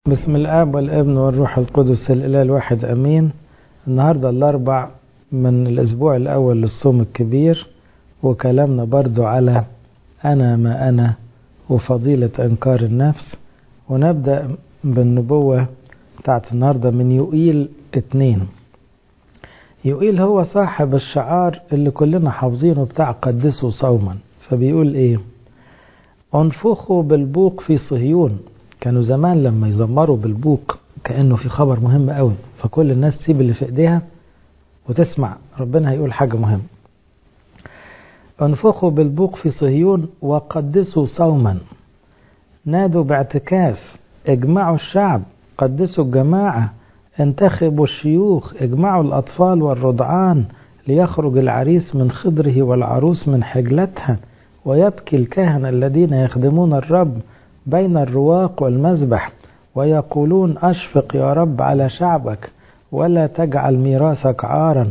بسم الآب والابن والروح القدس الإله الواحد أمين النهاردة الأربع من الأسبوع الأول للصوم الكبير وكلامنا برضو على أنا ما أنا وفضيلة إنكار النفس ونبدأ بالنبوة بتاعت النهاردة من يوئيل اتنين يوئيل هو صاحب الشعار اللي كلنا حافظينه بتاع قدسوا صوما فبيقول ايه انفخوا بالبوق في صهيون كانوا زمان لما يزمروا بالبوق كأنه في خبر مهم قوي فكل الناس تسيب اللي في ايديها وتسمع ربنا هيقول حاجة مهمة انفخوا بالبوق في صهيون وقدسوا صوما نادوا باعتكاف اجمعوا الشعب قدسوا الجماعة انتخبوا الشيوخ اجمعوا الأطفال والرضعان ليخرج العريس من خضره والعروس من حجلتها ويبكي الكهنة الذين يخدمون الرب بين الرواق والمذبح ويقولون أشفق يا رب على شعبك ولا تجعل ميراثك عارا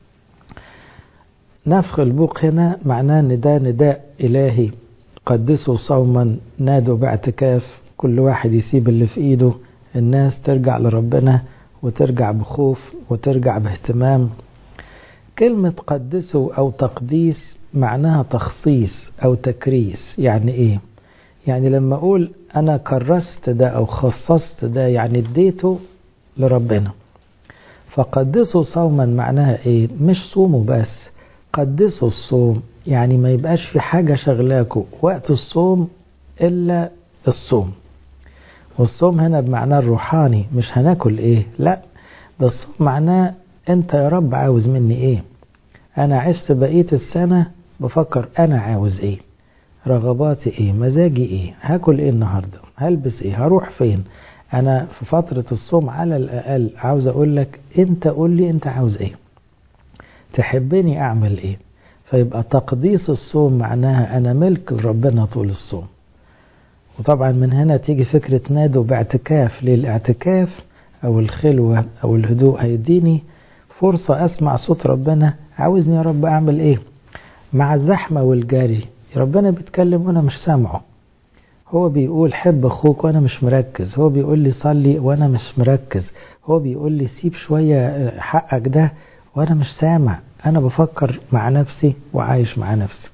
نفخ البوق هنا معناه ان ده نداء إلهي قدسوا صوما نادوا باعتكاف كل واحد يسيب اللي في ايده الناس ترجع لربنا وترجع بخوف وترجع باهتمام كلمة قدسوا أو تقديس معناها تخصيص أو تكريس يعني إيه؟ يعني لما أقول أنا كرست ده أو خصصت ده يعني اديته لربنا فقدسوا صوما معناها إيه؟ مش صوموا بس قدسوا الصوم يعني ما يبقاش في حاجة شغلاكوا وقت الصوم إلا الصوم والصوم هنا بمعناه الروحاني مش هناكل ايه لا ده الصوم معناه انت يا رب عاوز مني ايه انا عشت بقية السنة بفكر انا عاوز ايه رغباتي ايه مزاجي ايه هاكل ايه النهاردة هلبس ايه هروح فين انا في فترة الصوم على الاقل عاوز اقول لك انت قول لي انت عاوز ايه تحبني اعمل ايه فيبقى تقديس الصوم معناها انا ملك لربنا طول الصوم وطبعا من هنا تيجي فكرة نادوا باعتكاف ليه الاعتكاف أو الخلوة أو الهدوء هيديني فرصة أسمع صوت ربنا عاوزني يا رب أعمل إيه مع الزحمة والجري ربنا بيتكلم وأنا مش سامعه هو بيقول حب أخوك وأنا مش مركز هو بيقول لي صلي وأنا مش مركز هو بيقول لي سيب شوية حقك ده وأنا مش سامع أنا بفكر مع نفسي وعايش مع نفسي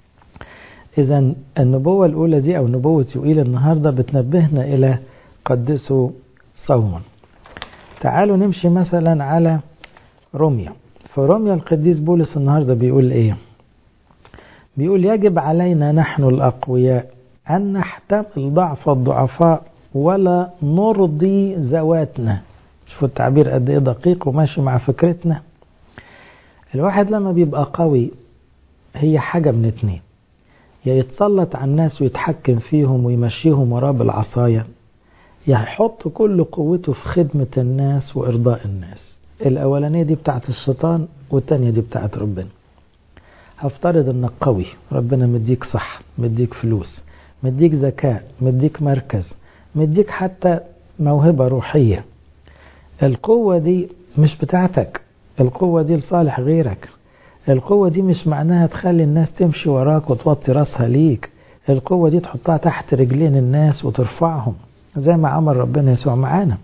إذا النبوة الأولى دي أو نبوة يوئيل النهاردة بتنبهنا إلى قدسوا صوما تعالوا نمشي مثلا على روميا فروميا القديس بولس النهاردة بيقول إيه بيقول يجب علينا نحن الأقوياء أن نحتمل ضعف الضعفاء ولا نرضي ذواتنا شوفوا التعبير قد إيه دقيق وماشي مع فكرتنا الواحد لما بيبقى قوي هي حاجة من اتنين يا يتسلط على الناس ويتحكم فيهم ويمشيهم وراه بالعصاية يا يحط كل قوته في خدمة الناس وإرضاء الناس الأولانية دي بتاعت الشيطان والتانية دي بتاعت ربنا هفترض انك قوي ربنا مديك صح مديك فلوس مديك ذكاء مديك مركز مديك حتى موهبة روحية القوة دي مش بتاعتك القوة دي لصالح غيرك القوة دي مش معناها تخلي الناس تمشي وراك وتوطي راسها ليك القوة دي تحطها تحت رجلين الناس وترفعهم زي ما عمل ربنا يسوع معانا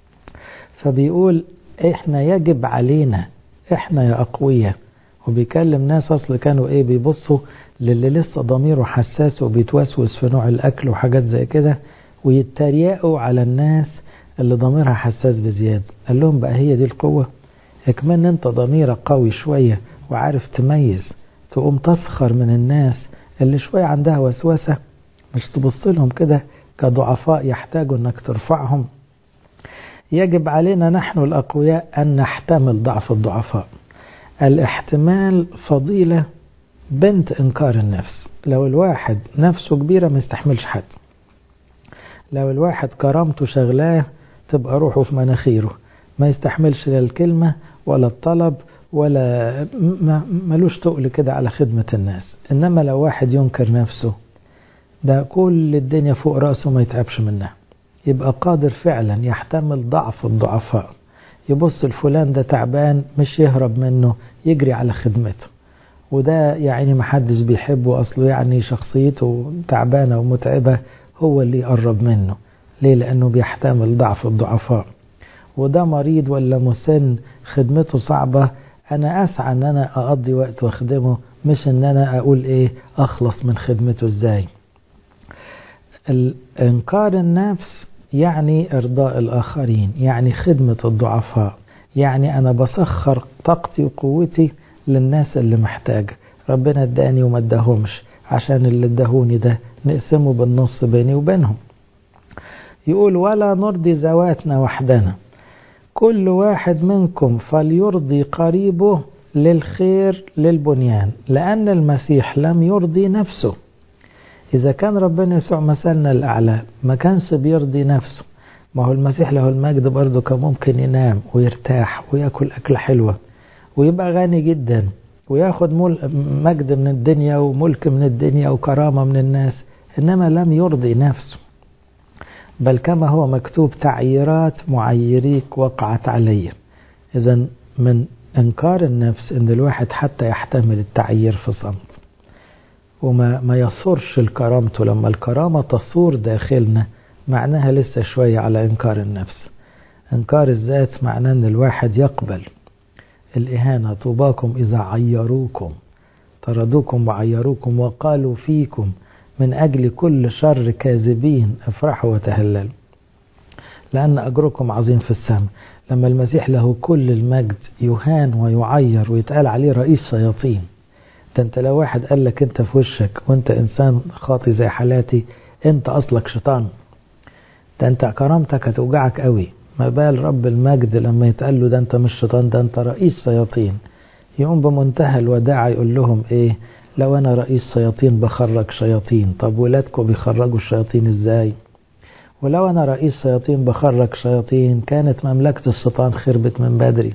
فبيقول احنا يجب علينا احنا يا اقوياء وبيكلم ناس اصل كانوا ايه بيبصوا للي لسه ضميره حساس وبيتوسوس في نوع الاكل وحاجات زي كده ويتريقوا على الناس اللي ضميرها حساس بزيادة قال لهم بقى هي دي القوة اكمن انت ضميرك قوي شوية وعارف تميز تقوم تسخر من الناس اللي شوية عندها وسوسة مش تبص لهم كده كضعفاء يحتاجوا انك ترفعهم يجب علينا نحن الأقوياء أن نحتمل ضعف الضعفاء الاحتمال فضيلة بنت إنكار النفس لو الواحد نفسه كبيرة ما يستحملش حد لو الواحد كرامته شغلاه تبقى روحه في مناخيره ما يستحملش لا الكلمة ولا الطلب ولا ملوش تقل كده على خدمة الناس إنما لو واحد ينكر نفسه ده كل الدنيا فوق رأسه ما يتعبش منها يبقى قادر فعلا يحتمل ضعف الضعفاء يبص الفلان ده تعبان مش يهرب منه يجري على خدمته وده يعني محدش بيحبه أصله يعني شخصيته تعبانة ومتعبة هو اللي يقرب منه ليه لأنه بيحتمل ضعف الضعفاء وده مريض ولا مسن خدمته صعبة أنا أسعى أن أنا أقضي وقت وأخدمه مش أن أنا أقول إيه أخلص من خدمته إزاي إنكار النفس يعني إرضاء الآخرين يعني خدمة الضعفاء يعني أنا بسخر طاقتي وقوتي للناس اللي محتاجة ربنا اداني وما اداهمش عشان اللي اداهوني ده نقسمه بالنص بيني وبينهم يقول ولا نرضي ذواتنا وحدنا كل واحد منكم فليرضي قريبه للخير للبنيان لأن المسيح لم يرضي نفسه إذا كان ربنا يسوع مثلنا الأعلى ما كانش بيرضي نفسه ما هو المسيح له المجد برضه كان ممكن ينام ويرتاح وياكل أكلة حلوة ويبقى غني جدا وياخد مجد من الدنيا وملك من الدنيا وكرامة من الناس إنما لم يرضي نفسه بل كما هو مكتوب تعييرات معيريك وقعت علي إذا من إنكار النفس إن الواحد حتى يحتمل التعيير في صمت وما ما يصرش الكرامته لما الكرامة تصور داخلنا معناها لسه شوية على إنكار النفس إنكار الذات معناه إن الواحد يقبل الإهانة طوباكم إذا عيروكم طردوكم وعيروكم وقالوا فيكم من أجل كل شر كاذبين افرحوا وتهللوا لأن أجركم عظيم في السماء لما المسيح له كل المجد يهان ويعير ويتقال عليه رئيس شياطين ده انت لو واحد قال لك انت في وشك وانت انسان خاطي زي حالاتي انت اصلك شيطان ده انت كرامتك هتوجعك قوي ما بال رب المجد لما يتقال له ده انت مش شيطان ده انت رئيس شياطين يقوم بمنتهى الوداع يقول لهم ايه لو انا رئيس شياطين بخرج شياطين طب ولادكم بيخرجوا الشياطين ازاي ولو انا رئيس شياطين بخرج شياطين كانت مملكة الشيطان خربت من بدري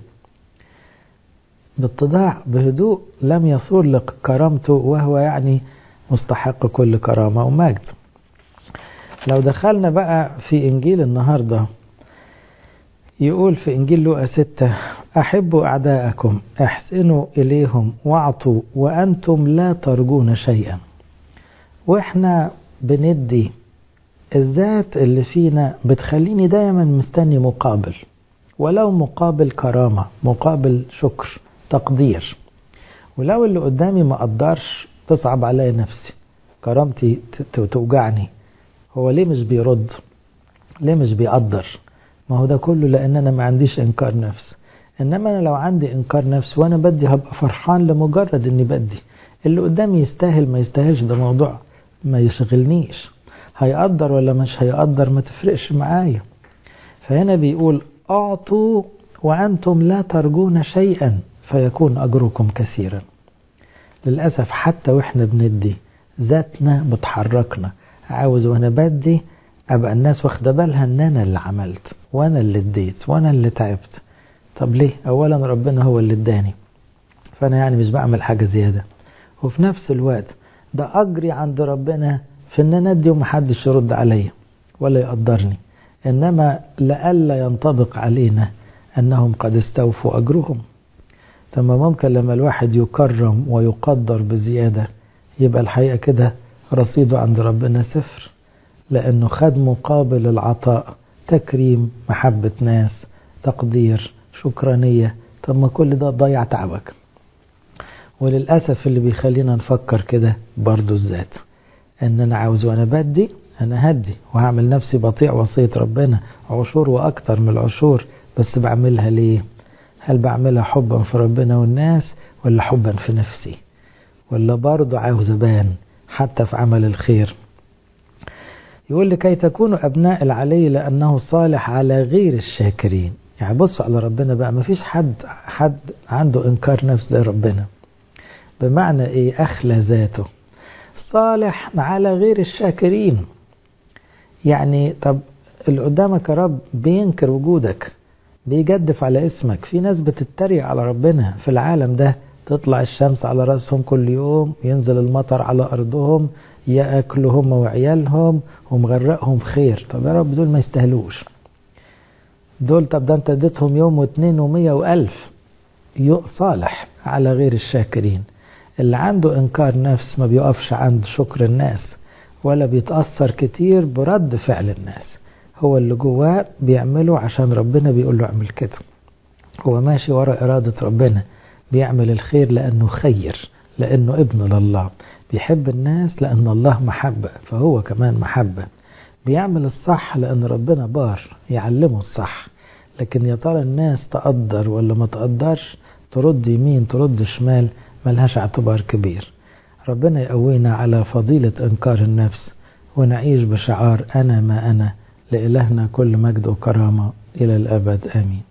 باتضاع بهدوء لم يصور لكرامته وهو يعني مستحق كل كرامة ومجد لو دخلنا بقى في إنجيل النهاردة يقول في إنجيل لوقا ستة أحبوا أعداءكم احسنوا إليهم واعطوا وأنتم لا ترجون شيئا وإحنا بندي الذات اللي فينا بتخليني دايما مستني مقابل ولو مقابل كرامة مقابل شكر تقدير ولو اللي قدامي ما قدرش تصعب عليا نفسي كرامتي توجعني هو ليه مش بيرد ليه مش بيقدر ما هو ده كله لان انا ما عنديش انكار نفس انما انا لو عندي انكار نفس وانا بدي هبقى فرحان لمجرد اني بدي اللي قدامي يستاهل ما يستاهلش ده موضوع ما يشغلنيش هيقدر ولا مش هيقدر ما تفرقش معايا فهنا بيقول اعطوا وانتم لا ترجون شيئا فيكون اجركم كثيرا للاسف حتى واحنا بندي ذاتنا بتحركنا عاوز وانا بدي ابقى الناس واخده بالها ان انا اللي عملت وانا اللي اديت وانا اللي تعبت طب ليه اولا ربنا هو اللي اداني فانا يعني مش بعمل حاجه زياده وفي نفس الوقت ده اجري عند ربنا في ان انا ادي ومحدش يرد عليا ولا يقدرني انما لئلا ينطبق علينا انهم قد استوفوا اجرهم ثم ممكن لما الواحد يكرم ويقدر بزياده يبقى الحقيقه كده رصيده عند ربنا صفر لأنه خد مقابل العطاء تكريم محبة ناس تقدير شكرانية طب ما كل ده ضيع تعبك وللأسف اللي بيخلينا نفكر كده برضو الذات ان انا عاوز وانا بدي انا هدي وهعمل نفسي بطيع وصية ربنا عشور واكتر من العشور بس بعملها ليه هل بعملها حبا في ربنا والناس ولا حبا في نفسي ولا برضو عاوز ابان حتى في عمل الخير يقول لكي تكونوا أبناء العلي لأنه صالح على غير الشاكرين يعني بصوا على ربنا بقى ما فيش حد حد عنده إنكار نفس زي ربنا بمعنى إيه أخلى ذاته صالح على غير الشاكرين يعني طب اللي قدامك يا رب بينكر وجودك بيجدف على اسمك في ناس بتتريق على ربنا في العالم ده تطلع الشمس على رأسهم كل يوم ينزل المطر على أرضهم يأكلوا هم وعيالهم ومغرقهم خير طب يا رب دول ما يستاهلوش دول طب ده انت اديتهم يوم واثنين ومية وألف صالح على غير الشاكرين اللي عنده إنكار نفس ما بيقفش عند شكر الناس ولا بيتأثر كتير برد فعل الناس هو اللي جواه بيعمله عشان ربنا بيقول له اعمل كده هو ماشي ورا إرادة ربنا بيعمل الخير لأنه خير لأنه ابن لله بيحب الناس لأن الله محبة فهو كمان محبة بيعمل الصح لأن ربنا بار يعلمه الصح لكن يا ترى الناس تقدر ولا ما تقدرش ترد يمين ترد شمال ملهاش اعتبار كبير ربنا يقوينا على فضيلة إنكار النفس ونعيش بشعار أنا ما أنا لإلهنا كل مجد وكرامة إلى الأبد آمين